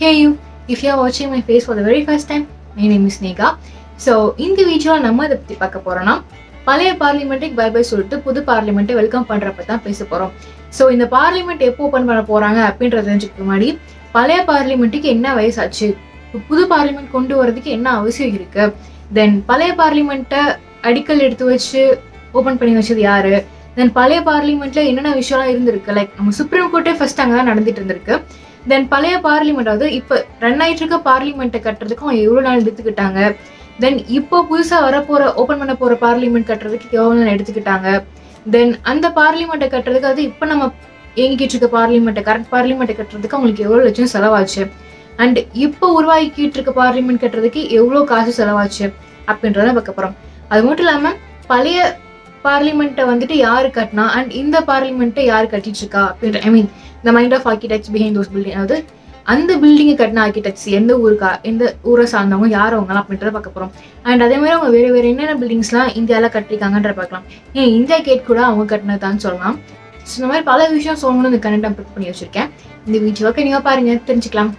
Hey you, if you are watching my face for the very first time, my name is Nega. So இந்த வீடியோவில் நம்ம இதை பற்றி பார்க்க போகிறோம்னா பழைய பார்லிமெண்ட்டுக்கு பை பை சொல்லிட்டு புது பார்லிமெண்ட்டை வெல்கம் பண்ணுறப்ப தான் பேச போகிறோம் ஸோ இந்த பார்லிமெண்ட் எப்போ ஓப்பன் பண்ண போகிறாங்க அப்படின்றத தெரிஞ்சுக்க முன்னாடி பழைய பார்லிமெண்ட்டுக்கு என்ன வயசாச்சு இப்போ புது பார்லிமெண்ட் கொண்டு வரதுக்கு என்ன அவசியம் இருக்கு தென் பழைய பார்லிமெண்ட்டை அடிக்கல் எடுத்து வச்சு ஓப்பன் பண்ணி வச்சது யாரு தென் பழைய பார்லிமெண்ட்ல என்னென்ன விஷயம்லாம் இருந்திருக்கு லைக் நம்ம சுப்ரீம் கோர்ட்டே ஃபர்ஸ்ட் அங்கே தான் நடந்துட்டு இருந்திருக்கு தென் பழைய பார்லிமெண்ட் அதாவது இப்போ ரன் ஆயிட்டு இருக்க பார்லிமெண்ட்டை கட்டுறதுக்கு அவங்க எவ்வளோ நாள் எடுத்துக்கிட்டாங்க தென் இப்போ புதுசாக வரப்போற ஓப்பன் பண்ண போற பார்லிமெண்ட் கட்டுறதுக்கு எவ்வளோ நாள் எடுத்துக்கிட்டாங்க தென் அந்த பார்லிமெண்ட்டை கட்டுறதுக்கு அது இப்போ நம்ம இயங்கிக்கிட்டு இருக்க பார்லிமெண்ட்டை கரெக்ட் பார்லிமெண்ட்டை கட்டுறதுக்கு அவங்களுக்கு எவ்வளோ லட்சம் செலவாச்சு அண்ட் இப்போ உருவாக்கிட்டு இருக்க பார்லிமெண்ட் கட்டுறதுக்கு எவ்வளோ காசு செலவாச்சு அப்படின்றத பார்க்க போகிறோம் அது மட்டும் இல்லாமல் பழைய பார்லிமெண்ட்டை வந்துட்டு யாரு கட்டினா அண்ட் இந்த பார்லிமெண்ட்டை யார் கட்டிட்டு இருக்கா அப்படின்ற I mean the mind of architects behind those building அதாவது அந்த பில்டிங்கை கட்டின ஆர்கிடெக்ட்ஸ் எந்த ஊருக்கா எந்த ஊரை சார்ந்தவங்க யார் அவங்கலாம் அப்படின்றத பார்க்க போகிறோம் அண்ட் அதே மாதிரி அவங்க வேறு வேறு என்னென்ன பில்டிங்ஸ்லாம் இந்தியாவில் கட்டிருக்காங்கன்ற பார்க்கலாம் ஏன் இந்தியா கேட் கூட அவங்க கட்டினதான்னு சொல்லலாம் ஸோ இந்த மாதிரி பல விஷயம் சொல்லணும்னு இந்த கனெக்ட் அப்லோட் பண்ணி வச்சிருக்கேன் இந்த வீடியோவை நீங்கள் பாருங்க தெரிஞ்சுக்கலாம்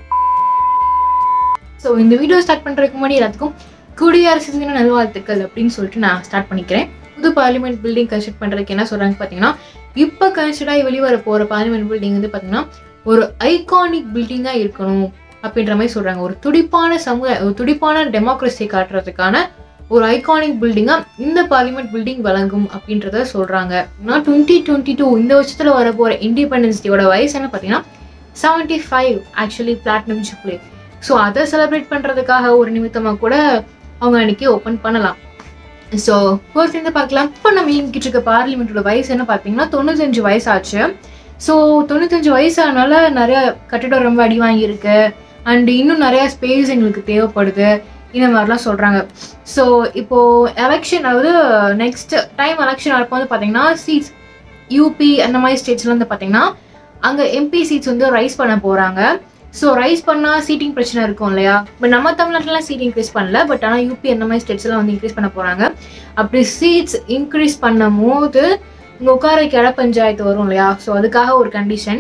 ஸோ இந்த வீடியோ ஸ்டார்ட் பண்ணுறதுக்கு முன்னாடி எல்லாத்துக்கும் குடியரசு தின நல்வாழ்த்துக்கள் அப்படின்னு சொல்லிட்டு நான் ஸ்டார்ட் பண்ணிக்கிறேன் புது பார்லிமெண்ட் பில்டிங் கன்ஸ்ட்ரக்ட் பண்ணுறதுக்கு என்ன சொல்கிறாங்க பார்த்தீங்கன்னா இப்போ கன்ஸ்ட்ரக்ட் ஆகி வெளிவர போகிற பார்லிமெண்ட் பில்டிங் வந்து பார்த்தீங்கன்னா ஒரு ஐகானிக் பில்டிங்காக இருக்கணும் அப்படின்ற மாதிரி சொல்கிறாங்க ஒரு துடிப்பான சமூக ஒரு துடிப்பான டெமோக்ரஸி காட்டுறதுக்கான ஒரு ஐகானிக் பில்டிங்காக இந்த பார்லிமெண்ட் பில்டிங் வழங்கும் அப்படின்றத சொல்கிறாங்க நான் டுவெண்ட்டி டுவெண்ட்டி டூ இந்த வருஷத்தில் வர போகிற இண்டிபெண்டன்ஸ் டேயோட வயசு என்ன பார்த்தீங்கன்னா seventy five actually platinum jubilee so அதை செலிப்ரேட் பண்ணுறதுக்காக ஒரு நிமித்தமாக கூட அவங்க அன்னைக்கு ஓப்பன் பண்ணலாம் ஸோ ஃபர்ஸ்ட் வந்து பார்க்கலாம் இப்போ நம்ம இங்கிட்டு இருக்க பார்லிமெண்ட்டோட வயசு என்ன பார்த்தீங்கன்னா தொண்ணூத்தஞ்சு வயசு ஆச்சு ஸோ தொண்ணூத்தஞ்சு வயசானால நிறைய கட்டிடம் ரொம்ப அடி வாங்கியிருக்கு அண்ட் இன்னும் நிறைய ஸ்பேஸ் எங்களுக்கு தேவைப்படுது இந்த மாதிரிலாம் சொல்கிறாங்க ஸோ இப்போ எலெக்ஷன் அதாவது நெக்ஸ்ட் டைம் எலெக்ஷன் அப்போ வந்து பார்த்தீங்கன்னா சீட்ஸ் யூபி அந்த மாதிரி ஸ்டேட்ஸ்லாம் வந்து பார்த்தீங்கன்னா அங்கே எம்பி சீட்ஸ் வந்து ரைஸ் பண்ண போகிறாங்க ஸோ ரைஸ் பண்ணால் சீட்டிங் பிரச்சனை இருக்கும் இல்லையா பட் நம்ம தமிழ்நாட்டிலாம் சீட் இன்க்ரீஸ் பண்ணல பட் ஆனால் யூபி அந்த மாதிரி ஸ்டேட்ஸ்லாம் வந்து இன்க்ரீஸ் பண்ண போகிறாங்க அப்படி சீட்ஸ் இன்க்ரீஸ் பண்ணும் போது இங்கே உட்கார கிட பஞ்சாயத்து வரும் இல்லையா ஸோ அதுக்காக ஒரு கண்டிஷன்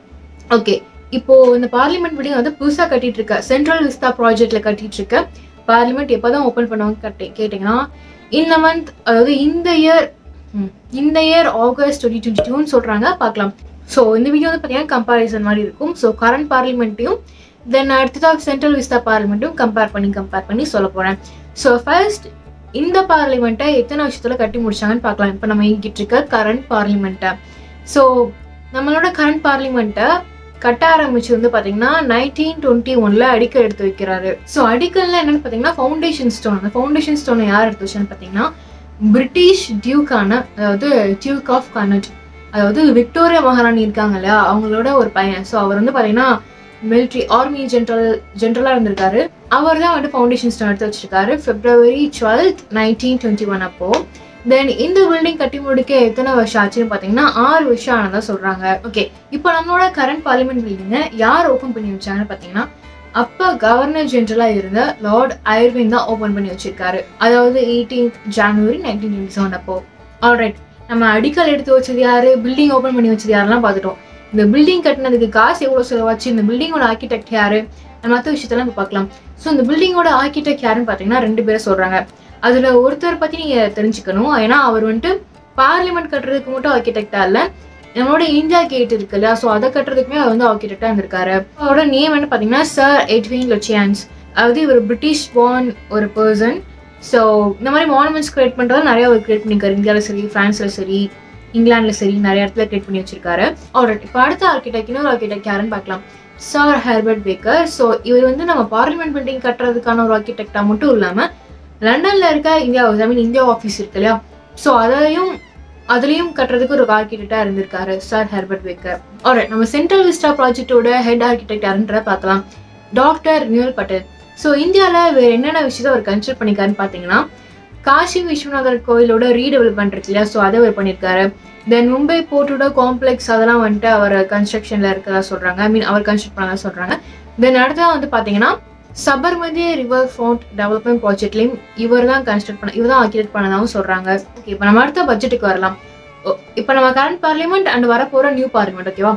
ஓகே இப்போ இந்த பார்லிமெண்ட் பில்டிங் வந்து புதுசாக கட்டிட்டு இருக்க சென்ட்ரல் விஸ்தா ப்ராஜெக்ட்ல கட்டிட்டு இருக்க பார்லிமெண்ட் எப்போ தான் ஓப்பன் பண்ணுவாங்க கட்டி கேட்டிங்கன்னா இந்த மந்த் அதாவது இந்த இயர் இந்த இயர் ஆகஸ்ட் டுவெண்ட்டி டுவெண்ட்டி டூன்னு சொல்கிறாங்க பார்க்கலாம் ஸோ இந்த வீடியோ வந்து பார்த்தீங்கன்னா கம்பேரிசன் மாதிரி இருக்கும் ஸோ கரண்ட் பார்லிமெண்ட்டையும் தென் அடுத்ததாக சென்ட்ரல் விஸ்தா பார்லிமெண்ட்டும் கம்பேர் பண்ணி கம்பேர் பண்ணி சொல்ல போகிறேன் ஸோ ஃபர்ஸ்ட் இந்த பார்லிமெண்ட்டை எத்தனை வருஷத்தில் கட்டி முடிச்சாங்கன்னு பார்க்கலாம் இப்போ நம்ம இங்கிட்டு இருக்க கரண்ட் பார்லிமெண்ட்டை ஸோ நம்மளோட கரண்ட் பார்லிமெண்ட்டை கட்ட ஆரம்பிச்சு வந்து பார்த்தீங்கன்னா நைன்டீன் டுவெண்ட்டி ஒன்ல அடிக்கல் எடுத்து வைக்கிறாரு ஸோ அடிக்கல்ல என்னன்னு பார்த்தீங்கன்னா ஃபவுண்டேஷன் ஸ்டோன் அந்த ஃபவுண்டேஷன் ஸ்டோனை யார் எடுத்து வச்சான்னு பார்த்தீங்கன்னா பிரிட்டிஷ் டியூக்கான அதாவது டியூக் ஆஃப் கனட் அதாவது விக்டோரியா மகாராணி இருக்காங்க இல்லையா அவங்களோட ஒரு பையன் ஸோ அவர் வந்து பார்த்தீங்கன்னா மிலிட்ரி ஆர்மி ஜென்ரல் ஜென்ரலாக இருந்திருக்காரு அவர் தான் வந்து ஃபவுண்டேஷன் ஸ்டோன் எடுத்து வச்சிருக்காரு February twelfth nineteen twenty one அப்போ தென் இந்த பில்டிங் கட்டி முடிக்க எத்தனை வருஷம் ஆச்சுன்னு பார்த்தீங்கன்னா ஆறு வருஷம் ஆனதா சொல்றாங்க ஓகே இப்போ நம்மளோட கரண்ட் பார்லிமெண்ட் பில்டிங்கை யார் ஓப்பன் பண்ணி வச்சாங்கன்னு பார்த்தீங்கன்னா அப்போ கவர்னர் ஜென்ரலாக இருந்த லார்ட் ஐர்வின் தான் ஓப்பன் பண்ணி வச்சிருக்காரு அதாவது eighteenth January nineteen twenty seven அப்போ ஆல்ரைட் நம்ம அடிக்கல் எடுத்து வச்சது யாரு பில்டிங் ஓப்பன் பண்ணி வச்சது யாரெல்லாம் பார்த்துட்டோம் இந்த பில்டிங் கட்டினதுக்கு காசு எவ்வளோ செலவாச்சு இந்த பில்டிங்கோட ஆர்கிடெக்ட் யாரு மற்ற விஷயத்தெல்லாம் இப்போ பார்க்கலாம் ஸோ இந்த பில்டிங்கோட ஆர்கிடெக்ட் யாருன்னு பார்த்தீங்கன்னா ரெண்டு பேரை சொல்றாங்க அதுல ஒருத்தர் பத்தி நீங்க தெரிஞ்சுக்கணும் ஏன்னா அவர் வந்துட்டு பார்லிமெண்ட் கட்டுறதுக்கு மட்டும் ஆர்கிடெக்டா இல்ல நம்மளோட இந்தியா கேட் இருக்கு இல்லையா ஸோ அதை கட்டுறதுக்குமே அவர் வந்து ஆர்கிடெக்டா இருந்திருக்காரு அவரோட நேம் என்ன பாத்தீங்கன்னா சர் எட்வின் லொச்சியான்ஸ் அதாவது இவர் பிரிட்டிஷ் பார்ன் ஒரு பர்சன் ஸோ இந்த மாதிரி மானுமெண்ட்ஸ் கிரியேட் பண்றதா நிறைய அவர் கிரியேட் பண்ணிருக்காரு இந்தியாவில் சரி பிரான்ஸ்ல சரி இங்கிலாந்துல சரி நிறைய இடத்துல கிரியேட் பண்ணி வச்சிருக்காரு ஆல்ரெடி இப்போ அடுத்த ஆர்கிடெக்ட் இன்னொரு ஆர்கிடெக்ட் யாருன்னு பார்க்கலாம் சார் ஹெர்பர்ட் பேக்கர் ஸோ இவர் வந்து நம்ம பார்லிமெண்ட் பில்டிங் கட்டுறதுக்கான ஒரு ஆர்கிடெக்டா மட்டும் இல்லாம லண்டன்ல இருக்க India I mean India office இருக்கு இல்லையா ஸோ அதையும் அதுலேயும் கட்டுறதுக்கு ஒரு ஆர்கிடெக்டா இருந்திருக்காரு சார் ஹெர்பர்ட் பேக்கர் ஒரு நம்ம சென்ட்ரல் விஸ்டா ப்ராஜெக்டோட ஹெட் ஆர்கிடெக்ட் யாருன்றத பார்க்கலாம் டாக்டர் நியூல் பட்டேல் ஸோ இந்தியாவில் வேறு என்னென்ன விஷயத்த அவர் கன்சிடர் பண்ணிக்காருன்னு பார்த்தீங்கன்னா காசி விஸ்வநாதர் கோயிலோட ரீடெவலப்மெண்ட் இருக்கு இல்லையா ஸோ அதை அவர் பண்ணியிருக்காரு தென் மும்பை போர்ட்டோட காம்ப்ளெக்ஸ் அதெல்லாம் வந்துட்டு அவர் கன்ஸ்ட்ரக்ஷனில் இருக்கதா சொல்கிறாங்க ஐ மீன் அவர் கன்ஸ்ட்ரக்ட் பண்ணதா சொல்கிறாங்க தென் அடுத்ததாக வந்து பார்த்தீங்கன்னா சபர்மதி ரிவர் ஃப்ரண்ட் டெவலப்மெண்ட் ப்ராஜெக்ட்லையும் இவர் தான் கன்ஸ்ட்ரக்ட் பண்ண இவர் தான் ஆக்கிரேட் பண்ணதாகவும் சொல்கிறாங்க ஓகே இப்போ நம்ம அடுத்த பட்ஜெட்டுக்கு வரலாம் இப்போ நம்ம கரண்ட் பார்லிமெண்ட் அண்ட் வரப்போகிற நியூ பார்லிமெண்ட் ஓகேவா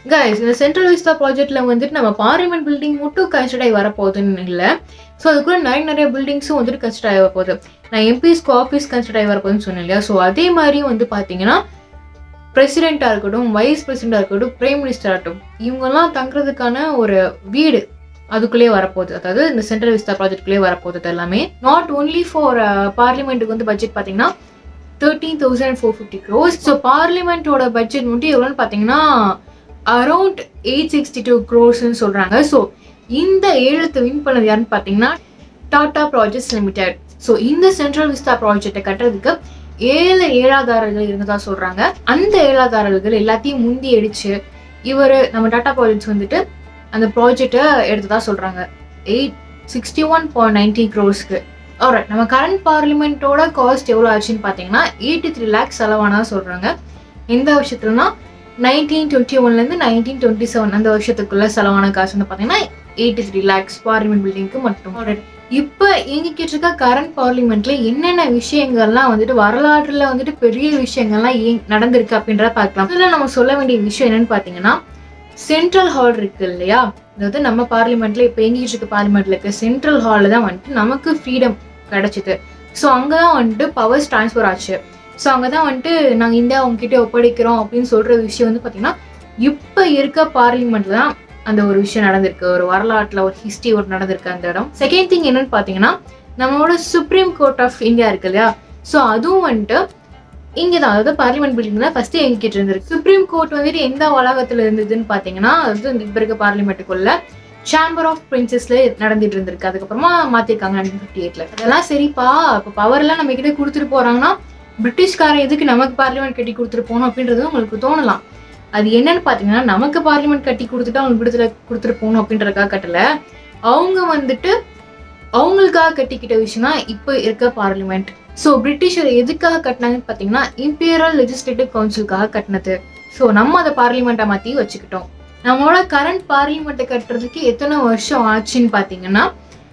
கைஸ் இந்த சென்ட்ரல் விஸ்தா ப்ராஜெக்ட்ல வந்துட்டு நம்ம பார்லிமெண்ட் பில்டிங் மட்டும் கன்ஸ்ட்ரக்ட் ஆகி வரப்போகுதுன்னு இல்லை ஸோ அதுக்குள்ள நிறைய நிறைய பில்டிங்ஸும் வந்துட்டு கன்ஸ்ட்ரக்ட் ஆகி வரப்போகுது நான் எம்பிஸ்க்கு ஆஃபீஸ் கன்ஸ்ட்ரக்ட் ஆகி வரப்போகுதுன்னு சொன்னேன் இல்லையா ஸோ அதே மாதிரி வந்து பார்த்தீங்கன்னா பிரசிடெண்ட்டாக இருக்கட்டும் வைஸ் பிரசிடெண்ட்டாக இருக்கட்டும் பிரைம் மினிஸ்டர் ஆகட்டும் இவங்கெல்லாம் தங்குறதுக்கான ஒரு வீடு அதுக்குள்ளேயே வரப்போகுது அதாவது இந்த சென்ட்ரல் விஸ்தா ப்ராஜெக்ட்குள்ளேயே வரப்போகுது இது எல்லாமே நாட் ஓன்லி ஃபார் பார்லிமெண்ட்டுக்கு வந்து பட்ஜெட் பார்த்தீங்கன்னா thirteen thousand four fifty crores so பார்லிமெண்ட்டோட பட்ஜெட் மட்டும் எவ்வளோன்னு பார்த்தீங்கன்னா அரௌண்ட் எயிட் சிக்ஸ்டி டூ க்ரோர்ஸ்னு சொல்கிறாங்க ஸோ இந்த ஏழத்தை வின் பண்ணது யாருன்னு பார்த்தீங்கன்னா டாடா ப்ராஜெக்ட்ஸ் லிமிடெட் ஸோ இந்த சென்ட்ரல் விஸ்தா ப்ராஜெக்டை கட்டுறதுக்கு ஏழு ஏழாதாரர்கள் இருந்ததா சொல்றாங்க அந்த ஏழாதாரர்கள் எல்லாத்தையும் முந்தி அடிச்சு இவர் நம்ம டாடா ப்ராஜெக்ட்ஸ் வந்துட்டு அந்த ப்ராஜெக்டை எடுத்ததா சொல்றாங்க eight sixty one point ninety க்ரோஸ்க்கு ஆல்ரைட் நம்ம கரண்ட் பார்லிமெண்ட்டோட காஸ்ட் எவ்வளோ ஆச்சுன்னு பார்த்தீங்கன்னா எயிட்டி த்ரீ லேக்ஸ் செலவானதா சொல்றாங்க எந்த வருஷத்துலனா நைன்டீன் டுவெண்ட்டி ஒன்லேருந்து நைன்டீன் டுவெண்ட்டி செவன் அந்த வருஷத்துக்குள்ள செலவான காசு வந்து பார்த்தீங்கன்னா எயிட்டி த்ரீ லேக்ஸ் பார்லிமெண்ட் பில்டிங்க்கு மட்டும் ஆல்ரைட் இப்போ இயங்கிக்கிட்டு இருக்க கரண்ட் பார்லிமெண்ட்ல என்னென்ன விஷயங்கள்லாம் வந்துட்டு வரலாற்றுல வந்துட்டு பெரிய விஷயங்கள்லாம் ஏன் நடந்திருக்கு அப்படின்றத பார்க்கலாம் இதுல நம்ம சொல்ல வேண்டிய விஷயம் என்னன்னு பார்த்தீங்கன்னா சென்ட்ரல் ஹால் இருக்கு இல்லையா அதாவது நம்ம பார்லிமெண்ட்ல இப்போ எங்கிட்டு இருக்க பார்லிமெண்ட்ல இருக்க சென்ட்ரல் ஹாலில் தான் வந்துட்டு நமக்கு ஃப்ரீடம் கிடைச்சிது ஸோ அங்கே தான் வந்துட்டு பவர்ஸ் ட்ரான்ஸ்ஃபர் ஆச்சு ஸோ அங்கே தான் வந்துட்டு நாங்கள் இந்தியா உங்ககிட்ட ஒப்படைக்கிறோம் அப்படின்னு சொல்ற விஷயம் வந்து பார்த்தீங்கன்னா இப்போ இருக்க பார்லிமெண்ட்ல தான் அந்த ஒரு விஷயம் நடந்திருக்கு ஒரு வரலாற்றில் ஒரு ஹிஸ்ட்ரி ஒரு நடந்திருக்கு அந்த இடம் செகண்ட் திங் என்னன்னு பார்த்தீங்கன்னா நம்மளோட சுப்ரீம் கோர்ட் ஆஃப் இந்தியா இருக்கு இல்லையா ஸோ அதுவும் வந்துட்டு இங்கே தான் அதாவது பார்லிமெண்ட் பில்டிங் தான் ஃபர்ஸ்ட் எங்கிட்ட இருந்திருக்கு சுப்ரீம் கோர்ட் வந்துட்டு எந்த வளாகத்தில் இருந்ததுன்னு பார்த்தீங்கன்னா அது இப்போ இருக்க பார்லிமெண்ட்டுக்குள்ள சேம்பர் ஆஃப் பிரின்சஸ்ல நடந்துட்டு இருந்திருக்கு அதுக்கப்புறமா மாத்திருக்காங்க நைன்டீன் ஃபிஃப்டி எயிட்ல அதெல்லாம் சரிப்பா இப்போ பவர்லாம் நம்ம கிட்ட கொடுத்துட்டு போறாங்கன்னா பிரிட்டிஷ்காரன் எதுக்கு நமக்கு பார்லிமெண்ட் கட்டி கொடுத்துட்டு போகணும் அப்படின்றது உங்களுக்கு தோணலாம் அது என்னன்னு பார்த்தீங்கன்னா நமக்கு பார்லிமெண்ட் கட்டி கொடுத்துட்டு அவங்க விடுதலை கொடுத்துட்டு போகணும் அப்படின்றதுக்காக கட்டல அவங்க வந்துட்டு அவங்களுக்காக கட்டிக்கிட்ட விஷயம் தான் இப்போ இருக்க பார்லிமெண்ட் ஸோ பிரிட்டிஷர் எதுக்காக கட்டினாங்கன்னு பார்த்தீங்கன்னா இம்பீரியல் லெஜிஸ்லேட்டிவ் கவுன்சிலுக்காக கட்டினது ஸோ நம்ம அதை பார்லிமெண்ட்டை மாற்றி வச்சுக்கிட்டோம் நம்மளோட கரண்ட் பார்லிமெண்ட்டை கட்டுறதுக்கு எத்தனை வருஷம் ஆச்சுன்னு பார்த்தீங்கன்னா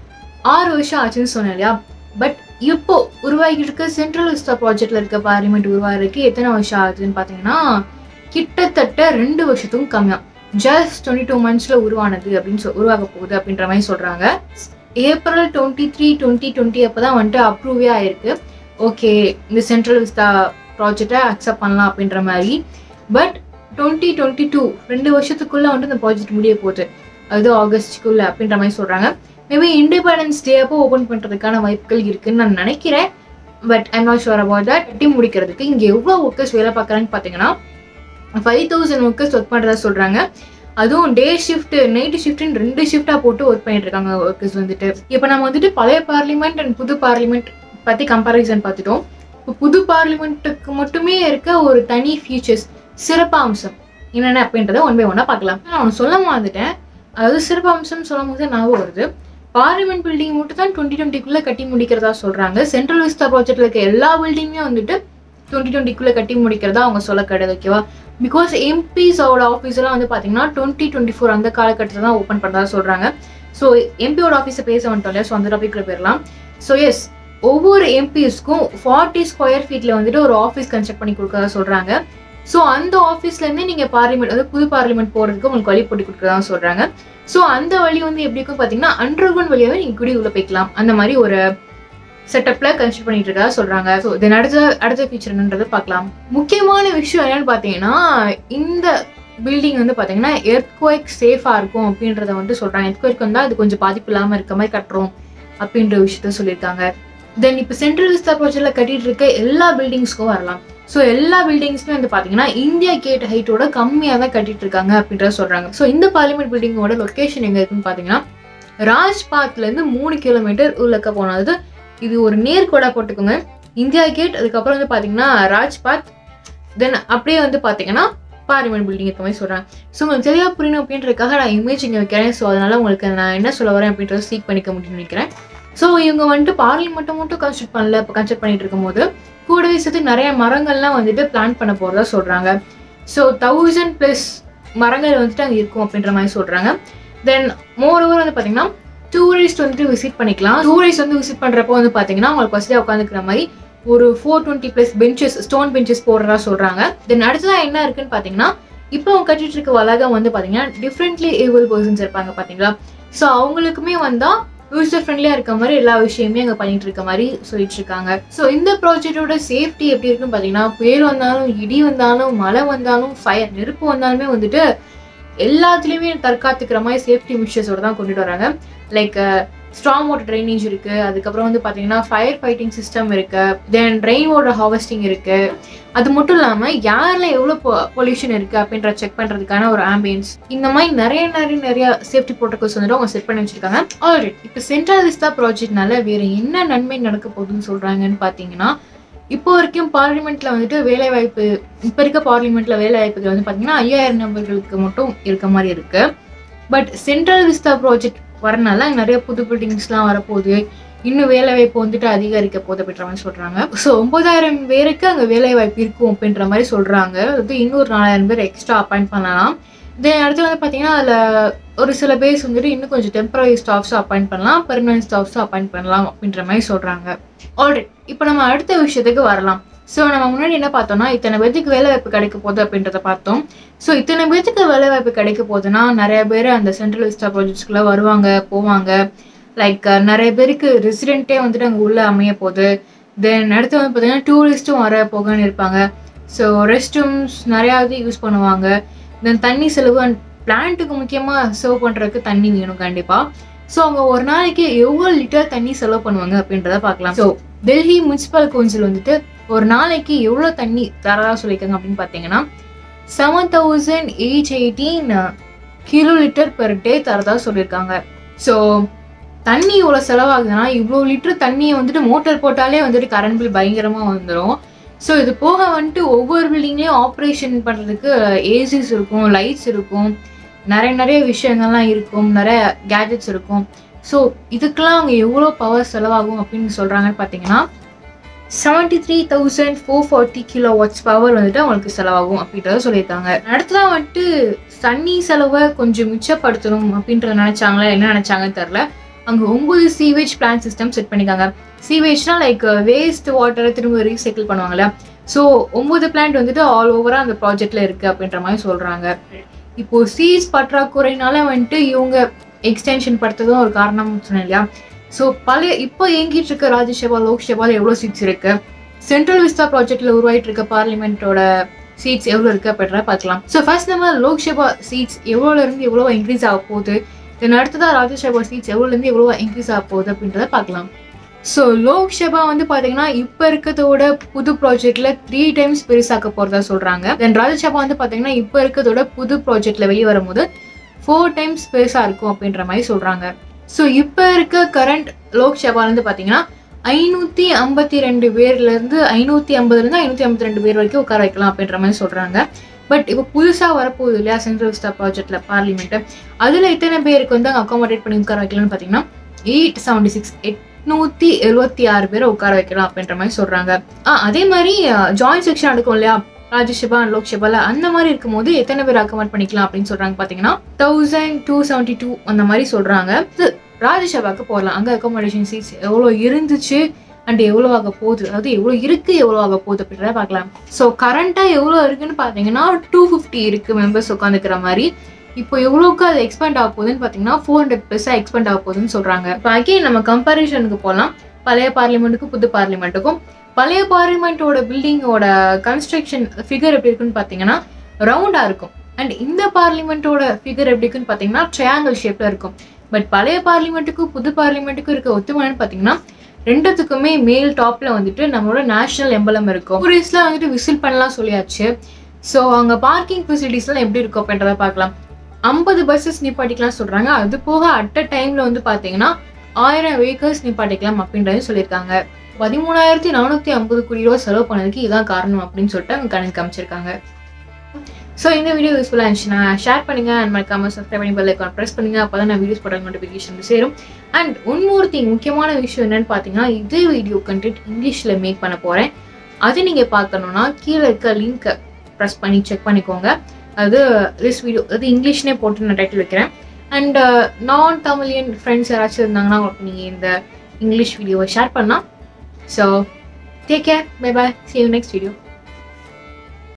ஆறு வருஷம் ஆச்சுன்னு சொன்னேன் இல்லையா பட் இப்போ உருவாகிட்டு இருக்க சென்ட்ரல் விஸ்டா ப்ராஜெக்ட்ல இருக்க பார்லிமெண்ட் உருவாகிறதுக்கு எத்தனை வருஷம் ஆகுதுன்னு பார்த்தீங்கன்னா கிட்டத்தட்ட ரெண்டு வருஷத்துக்கும் கம்மியாக ஜஸ்ட் டுவெண்ட்டி டூ மந்த்ஸில் உருவானது அப்படின்னு சொல் உருவாக போகுது அப்படின்ற மாதிரி சொல்கிறாங்க April twenty three twenty twenty அப்போ தான் வந்துட்டு அப்ரூவே ஆயிருக்கு ஓகே இந்த சென்ட்ரல் விஸ்தா ப்ராஜெக்டை அக்செப்ட் பண்ணலாம் அப்படின்ற மாதிரி பட் டுவெண்ட்டி டுவெண்ட்டி டூ ரெண்டு வருஷத்துக்குள்ளே வந்துட்டு இந்த ப்ராஜெக்ட் முடிய போகுது அது ஆகஸ்ட்டுக்குள்ள அப்படின்ற மாதிரி சொல்கிறாங்க மேபி இண்டிபெண்டன்ஸ் டே அப்போ ஓப்பன் பண்ணுறதுக்கான வாய்ப்புகள் இருக்குன்னு நான் நினைக்கிறேன் but I'm not sure about that கட்டி முடிக்கிறதுக்கு இங்கே எவ்வளோ ஒர்க்கர்ஸ் வேலை பார்க்குறாங்கன்னு பார்த்தீங்கன்னா ஃபைவ் தௌசண்ட் ஒர்க்கர்ஸ் ஒர்க் பண்ணுறதா சொல்கிறாங்க அதுவும் டே ஷிஃப்ட் நைட் ஷிஃப்ட்னு ரெண்டு ஷிஃப்டாக போட்டு ஒர்க் பண்ணிட்டு இருக்காங்க ஒர்க்கர்ஸ் வந்துட்டு இப்போ நம்ம வந்துட்டு பழைய பார்லிமெண்ட் அண்ட் புது பார்லிமெண்ட் பற்றி கம்பேரிசன் பார்த்துட்டோம் இப்போ புது பார்லிமெண்ட்டுக்கு மட்டுமே இருக்க ஒரு தனி ஃபீச்சர்ஸ் சிறப்பம்சம் என்னென்ன அப்படின்றத ஒன் பை ஒன்னாக பார்க்கலாம் நான் ஒன்று சொல்ல வந்துட்டேன் அதாவது சிறப்பம்சம் சொல்லும் போது ஞாபகம் வருது பார்லிமெண்ட் பில்டிங் மட்டும் தான் டுவெண்ட்டி டுவெண்ட்டிக்குள்ளே கட்டி முடிக்கிறதா சொல்கிறாங்க சென்ட்ரல் விஸ்தா ப்ராஜெக்ட்டில் இருக்க எல்லா பில்டிங்குமே வந்துட்டு டுவெண்ட்டி டுவெண்ட்டிக்குள்ளே கட்டி முடிக்கிறதா அவங்க சொல்ல கிடையாது ஓகேவா பிகாஸ் எம்பிஸோட ஆஃபீஸ் எல்லாம் வந்து பார்த்தீங்கன்னா டுவெண்ட்டி டுவெண்ட்டி ஃபோர் அந்த காலகட்டத்தில் தான் ஓப்பன் பண்ணுறதா சொல்கிறாங்க ஸோ எம்பியோட ஆஃபீஸை பேச வந்துட்டோம் இல்லையா ஸோ அந்த டாபிக்ல போயிடலாம் ஸோ எஸ் ஒவ்வொரு எம்பிஸ்க்கும் ஃபார்ட்டி ஸ்கொயர் ஃபீட்டில் வந்துட்டு ஒரு ஆஃபீஸ் கன்ஸ்ட்ரக்ட் பண்ணி கொடுக்கறதா சொல்கிறாங்க ஸோ அந்த ஆஃபீஸ்லேருந்து நீங்கள் பார்லிமெண்ட் அதாவது புது பார்லிமெண்ட் போகிறதுக்கு உங்களுக்கு வழி போட்டு கொடுக்குறதா சொல்கிறாங்க ஸோ அந்த வழி வந்து எப்படி இருக்கும் பார்த்தீங்கன்னா அண்டர் கிரவுண்ட் வழியாகவே நீங்கள் குடி உள்ள போய்க்கலாம் அந்த மாதிரி ஒரு செட்டப்ல கன்ஸ்ட்ரக்ட் பண்ணிட்டு இருக்கா சொல்றாங்க ஸோ தென் அடுத்த அடுத்த ஃபீச்சர் என்னன்றதை பார்க்கலாம் முக்கியமான விஷயம் என்னன்னு பார்த்தீங்கன்னா இந்த பில்டிங் வந்து பார்த்தீங்கன்னா எர்த்குவைக் சேஃபாக இருக்கும் அப்படின்றத வந்து சொல்றாங்க எர்த்குவைக் வந்தால் அது கொஞ்சம் பாதிப்பு இல்லாமல் இருக்க மாதிரி கட்டுறோம் அப்படின்ற விஷயத்த சொல்லியிருக்காங்க தென் இப்போ சென்ட்ரல் விஸ்தா ப்ராஜெக்ட்ல கட்டிட்டு இருக்க எல்லா பில்டிங்ஸ்க்கும் வரலாம் ஸோ எல்லா பில்டிங்ஸுமே வந்து பார்த்தீங்கன்னா இந்தியா கேட் ஹைட்டோட கம்மியாக தான் கட்டிட்டு இருக்காங்க அப்படின்றத சொல்றாங்க ஸோ இந்த பார்லிமெண்ட் பில்டிங்கோட லொக்கேஷன் எங்க இருக்குன்னு பார்த்தீங்கன்னா ராஜ்பாத்லேருந்து மூணு கிலோமீட்டர் உள்ளக்க போனது இது ஒரு நேர்கோடா போட்டுக்கோங்க இந்தியா கேட் அதுக்கப்புறம் வந்து பார்த்தீங்கன்னா ராஜ்பாத் தென் அப்படியே வந்து பார்த்தீங்கன்னா பார்லிமெண்ட் பில்டிங் இருக்க மாதிரி சொல்கிறாங்க ஸோ உங்களுக்கு சரியா புரியணும் அப்படின்றதுக்காக நான் இமேஜ் இங்கே வைக்கிறேன் ஸோ அதனால உங்களுக்கு நான் என்ன சொல்ல வரேன் அப்படின்றத சீக் பண்ணிக்க முடியும்னு நினைக்கிறேன் ஸோ இவங்க வந்துட்டு பார்லிமெண்ட்டை மட்டும் கன்ஸ்ட்ரக்ட் பண்ணல இப்போ கன்ஸ்ட்ரக்ட் பண்ணிட்டு இருக்கும்போது கூடவே சேர்த்து நிறைய மரங்கள்லாம் வந்துட்டு பிளான் பண்ண போகிறதா சொல்கிறாங்க ஸோ தௌசண்ட் ப்ளஸ் மரங்கள் வந்துட்டு அங்கே இருக்கும் அப்படின்ற மாதிரி சொல்கிறாங்க தென் மோர் ஓவர் வந்து பார்த்தீங்கன்னா டூரிஸ்ட் வந்துட்டு விசிட் பண்ணிக்கலாம் டூரிஸ்ட் வந்து விசிட் பண்ணுறப்போ வந்து பார்த்தீங்கன்னா உங்களுக்கு வசதியாக உட்காந்துக்கிற மாதிரி ஒரு four twenty plus benches stone benches போடுறதா சொல்கிறாங்க தென் அடுத்ததாக என்ன இருக்குன்னு பார்த்தீங்கன்னா இப்போ அவங்க கட்டிட்டு இருக்க வளாகம் வந்து பார்த்தீங்கன்னா டிஃப்ரெண்ட்லி ஏபிள் பர்சன்ஸ் இருப்பாங்க பார்த்தீங்களா ஸோ அவங்களுக்குமே வந்தால் யூசர் ஃப்ரெண்ட்லியாக இருக்க மாதிரி எல்லா விஷயமே அங்கே பண்ணிட்டு இருக்க மாதிரி சொல்லிட்டு இருக்காங்க ஸோ இந்த ப்ராஜெக்டோட சேஃப்டி எப்படி இருக்குன்னு பார்த்தீங்கன்னா புயல் வந்தாலும் இடி வந்தாலும் மழை வந்தாலும் ஃபயர் நெருப்பு வந்தாலுமே வந்துட்டு எல்லாத்துலேயுமே தற்காத்துக்கிற மாதிரி சேஃப்டி மிஷர்ஸோட தான் கொண்டுட்டு வராங்க லைக் ஸ்ட்ராங் வாட்டர் ட்ரைனேஜ் இருக்கு அதுக்கப்புறம் வந்து பார்த்தீங்கன்னா ஃபயர் ஃபைட்டிங் சிஸ்டம் இருக்கு தென் ரெயின் வாட்டர் ஹார்வெஸ்டிங் இருக்கு அது மட்டும் இல்லாமல் யாரில் எவ்வளோ பொல்யூஷன் இருக்கு அப்படின்ற செக் பண்ணுறதுக்கான ஒரு ஆம்பியன்ஸ் இந்த மாதிரி நிறைய நிறைய நிறைய சேஃப்டி ப்ரோட்டோகால்ஸ் வந்துட்டு அவங்க செட் பண்ணி வச்சிருக்காங்க ஆல்ரெடி இப்போ சென்ட்ரல் விஸ்தா ப்ராஜெக்ட்னால வேற என்ன நன்மை நடக்க போகுதுன்னு சொல்றாங்கன்னு பார்த்தீங்கன்னா இப்போ வரைக்கும் பார்லிமெண்ட்ல வந்துட்டு வேலை வாய்ப்பு இப்போ இருக்க பார்லிமெண்ட்ல வேலை வாய்ப்புகள் வந்து பார்த்தீங்கன்னா ஐயாயிரம் நபர்களுக்கு மட்டும் இருக்க மாதிரி இருக்கு பட் சென்ட்ரல் விஸ்தா ப்ராஜெக்ட் வரனால நிறைய புது பில்டிங்ஸ்லாம் வரப்போகுது இன்னும் வேலை வாய்ப்பு வந்துட்டு அதிகரிக்க போகுது அப்படின்ற மாதிரி சொல்றாங்க ஸோ ஒன்பதாயிரம் பேருக்கு அங்கே வேலை வாய்ப்பு இருக்கும் அப்படின்ற மாதிரி சொல்றாங்க அது இன்னொரு நாலாயிரம் பேர் எக்ஸ்ட்ரா அப்பாயிண்ட் பண்ணலாம் தென் அடுத்து வந்து பார்த்தீங்கன்னா அதில் ஒரு சில பேர்ஸ் வந்துட்டு இன்னும் கொஞ்சம் டெம்பரரி ஸ்டாஃப்ஸும் அப்பாயிண்ட் பண்ணலாம் பெர்மனன்ட் ஸ்டாஃப்ஸும் அப்பாயிண்ட் பண்ணலாம் அப்படின்ற மாதிரி சொல்றாங்க ஆல்ரெடி இப்போ நம்ம அடுத்த விஷயத்துக்கு வரலாம் ஸோ நம்ம முன்னாடி என்ன பார்த்தோம்னா இத்தனை பேர்த்துக்கு வேலை வாய்ப்பு கிடைக்க போகுது அப்படின்றத பார்த்தோம் ஸோ இத்தனை பேர்த்துக்கு வேலை வாய்ப்பு கிடைக்க போகுதுன்னா நிறைய பேர் அந்த சென்ட்ரல் விஸ்டா ப்ராஜெக்ட்ஸ்க்குள்ள வருவாங்க போவாங்க லைக் நிறைய பேருக்கு ரெசிடென்ட்டே வந்துட்டு அங்கே உள்ள அமைய போகுது தென் அடுத்து வந்து பார்த்தீங்கன்னா டூரிஸ்ட்டும் வர போகன்னு இருப்பாங்க ஸோ ரெஸ்ட் ரூம்ஸ் நிறையாவது யூஸ் பண்ணுவாங்க தென் தண்ணி செலவு அண்ட் பிளான்ட்டுக்கு முக்கியமாக சர்வ் பண்ணுறதுக்கு தண்ணி வேணும் கண்டிப்பாக ஸோ அவங்க ஒரு நாளைக்கு எவ்வளோ லிட்டர் தண்ணி செலவு பண்ணுவாங்க அப்படின்றத பார்க்கலாம் ஸோ டெல்லி முனிசிபல் கவுன்சில் வந்துட்டு ஒரு நாளைக்கு எவ்வளோ தண்ணி தரதா சொல்லியிருக்காங்க அப்படின்னு பார்த்தீங்கன்னா seven thousand eight eighteen kilo litre per day தரதா சொல்லியிருக்காங்க ஸோ தண்ணி இவ்வளோ செலவாகுதுன்னா இவ்வளோ லிட்டர் தண்ணியை வந்துட்டு மோட்டர் போட்டாலே வந்துட்டு கரண்ட் பில் பயங்கரமாக வந்துடும் ஸோ இது போக வந்துட்டு ஒவ்வொரு பில்டிங்லேயும் ஆப்ரேஷன் பண்ணுறதுக்கு ஏசிஸ் இருக்கும் லைட்ஸ் இருக்கும் நிறைய நிறைய விஷயங்கள்லாம் இருக்கும் நிறைய கேஜெட்ஸ் இருக்கும் ஸோ இதுக்கெல்லாம் அவங்க எவ்வளோ பவர் செலவாகும் அப்படின்னு சொல்கிறாங்கன்னு பார்த்தீங்கன்னா seventy three thousand four forty kilo watts power வந்துட்டு அவங்களுக்கு செலவாகும் அப்படின்றத சொல்லியிருக்காங்க அடுத்ததான் வந்துட்டு தண்ணி செலவை கொஞ்சம் மிச்சப்படுத்தணும் அப்படின்றத நினைச்சாங்களா என்ன நினைச்சாங்கன்னு தெரில அங்கே ஒன்பது சீவேஜ் பிளான் சிஸ்டம் செட் பண்ணிக்காங்க சீவேஜ்னா லைக் வேஸ்ட் வாட்டரை திரும்ப ரீசைக்கிள் பண்ணுவாங்கல்ல ஸோ ஒன்பது பிளான்ட் வந்துட்டு ஆல் ஓவராக அந்த ப்ராஜெக்ட்ல இருக்கு அப்படின்ற மாதிரி சொல்றாங்க இப்போ சீஸ் பற்றாக்குறைனால வந்துட்டு இவங்க எக்ஸ்டென்ஷன் படுத்ததும் ஒரு காரணம் சொன்னேன் இல்லையா ஸோ பழைய இப்போ இயங்கிட்டு இருக்க ராஜ்யசபா லோக்சபால எவ்வளோ சீட்ஸ் இருக்கு சென்ட்ரல் விஸ்தா ப்ராஜெக்ட்ல உருவாயிட்டு இருக்க பார்லிமெண்ட்டோட சீட்ஸ் எவ்வளோ இருக்கு அப்படின்றத பார்க்கலாம் ஸோ ஃபர்ஸ்ட் நம்ம லோக்சபா சீட்ஸ் எவ்வளோல இருந்து எவ்வளோ இன்க்ரீஸ் ஆக போகுது தென் அடுத்ததாக ராஜ்யசபா சீட்ஸ் எவ்வளோலேருந்து எவ்வளோ இன்க்ரீஸ் ஆக போகுது அப்படின்றத பார்க்கலாம் ஸோ லோக்சபா வந்து பார்த்தீங்கன்னா இப்போ இருக்கிறதோட புது ப்ராஜெக்ட்ல த்ரீ டைம்ஸ் பெருசாக்க போகிறதா சொல்கிறாங்க தென் ராஜ்யசபா வந்து பார்த்தீங்கன்னா இப்போ இருக்கிறதோட புது ப்ராஜெக்ட்ல வெளியே வரும்போது ஃபோர் டைம்ஸ் பெருசாக இருக்கும் அப்படின்ற மாதிரி சொல்கிறாங்க ஸோ இப்போ இருக்க கரண்ட் லோக்சபாலேருந்து பார்த்தீங்கன்னா ஐநூற்றி ஐம்பத்தி ரெண்டு பேர்லேருந்து ஐநூற்றி ஐம்பதுலேருந்து ஐநூற்றி ஐம்பத்தி ரெண்டு பேர் வரைக்கும் உட்கார வைக்கலாம் அப்படின்ற மாதிரி சொல்கிறாங்க பட் இப்போ புதுசாக வரப்போகுது இல்லையா சென்ட்ரல் விஸ்டா ப்ராஜெக்ட்ல பார்லிமெண்ட்டு அதில் இத்தனை பேருக்கு வந்து அங்கே அக்காமடேட் பண்ணி உட்கார வைக்கலாம்னு பார்த்தீங்கன்னா எயிட் செவன்டி சிக்ஸ் எட்நூற்றி எழுபத்தி ஆறு பேரை உட்கார வைக்கலாம் அப்படின்ற மாதிரி சொல்கிறாங்க ஆ அதே மாதிரி ஜாயிண்ட் செக்ஷன் எடுக்கும் இல்லையா ராஜ்யசபா அண்ட் லோக்சபால அந்த மாதிரி இருக்கும்போது எத்தனை பேர் அக்கமெண்ட் பண்ணிக்கலாம் அப்படின்னு சொல்றாங்க பாத்தீங்கன்னா தௌசண்ட் டூ செவன்டி டூ அந்த மாதிரி சொல்றாங்க இது ராஜ்யசபாக்கு போகலாம் அங்க அக்கோமடேஷன் சீட்ஸ் எவ்வளோ இருந்துச்சு அண்ட் எவ்வளோ ஆக போகுது அதாவது எவ்வளோ இருக்கு எவ்வளோ ஆக போகுது அப்படின்றத பார்க்கலாம் ஸோ கரண்ட்டாக எவ்வளோ இருக்குன்னு பார்த்தீங்கன்னா டூ ஃபிஃப்டி இருக்கு மெம்பர்ஸ் உட்காந்துக்கிற மாதிரி இப்போ எவ்வளோக்கு அது எக்ஸ்பெண்ட் ஆக போகுதுன்னு பார்த்தீங்கன்னா ஃபோர் ஹண்ட்ரட் ப்ளஸ்ஸாக எக்ஸ்பெண்ட் ஆக போகுதுன்னு சொல்கிறாங்க இப்போ அகைன் நம்ம கம்பேரிஷனுக்கு போகலாம் பழைய பார்லிமெண்ட்டுக்கும் புது பார்லிமெண்ட்டுக்கும் பழைய பார்லிமெண்ட்டோட பில்டிங்கோட கன்ஸ்ட்ரக்ஷன் ஃபிகர் எப்படி இருக்குன்னு பார்த்தீங்கன்னா ரவுண்டாக இருக்கும் அண்ட் இந்த பார்லிமெண்ட்டோட ஃபிகர் எப்படி இருக்குன்னு பார்த்தீங்கன்னா ட்ரையாங்கிள் ஷேப்பில் இருக்கும் பட் பழைய பார்லிமெண்ட்டுக்கும் புது பார்லிமெண்ட்டுக்கும் இருக்க ஒத்துமைன்னு பார்த்தீங்கன்னா ரெண்டுத்துக்குமே மேல் டாப்ல வந்துட்டு நம்மளோட நேஷனல் எம்பலம் இருக்கும் டூரிஸ்ட்லாம் வந்துட்டு விசில் பண்ணலாம் சொல்லியாச்சு ஸோ அங்கே பார்க்கிங் ஃபெசிலிட்டிஸ்லாம் எப்படி இருக்கும் அப்படின்றத பார்க்கலாம் ஐம்பது பஸ்ஸஸ் நிப்பாட்டிக்கலாம் சொல்றாங்க அது போக அட் அ டைம்ல வந்து பார்த்தீங்கன்னா ஆயிரம் வெஹிக்கல்ஸ் நிப்பாட்டிக்கலாம் அப்படின்றதையும் சொல்லியிருக்காங்க பதிமூணாயிரத்தி நானூற்றி ஐம்பது கோடி ரூபா செலவு பண்ணதுக்கு இதான் காரணம் அப்படின்னு சொல்லிட்டு அவங்க கணக்கு காமிச்சிருக்காங்க ஸோ இந்த வீடியோ யூஸ்ஃபுல்லாக இருந்துச்சுன்னா ஷேர் பண்ணுங்க அண்ட் மறக்காம சப்ஸ்கிரைப் பண்ணி பெல் ஐக்கான் ப்ரெஸ் பண்ணுங்க அப்போ தான் நான் வீடியோஸ் போட நோட்டிஃபிகேஷன் சேரும் அண்ட் ஒன்னொரு திங் முக்கியமான விஷயம் என்னன்னு பார்த்தீங்கன்னா இதே வீடியோ கண்டென்ட் இங்கிலீஷில் மேக் பண்ண போகிறேன் அது நீங்கள் பார்க்கணுன்னா கீழே இருக்க லிங்க்கை ப்ரெஸ் பண்ணி செக் பண்ணிக்கோங்க அது திஸ் வீடியோ அது இங்கிலீஷ்னே போட்டு நான் டைட்டில் வைக்கிறேன் அண்ட் நான் தமிழியன் ஃப்ரெண்ட்ஸ் யாராச்சும் இருந்தாங்கன்னா உங்களுக்கு நீங்கள் இந்த இங்கிலீஷ் வீடியோவை ஷேர் பண்ணலாம் so take care bye bye see you next video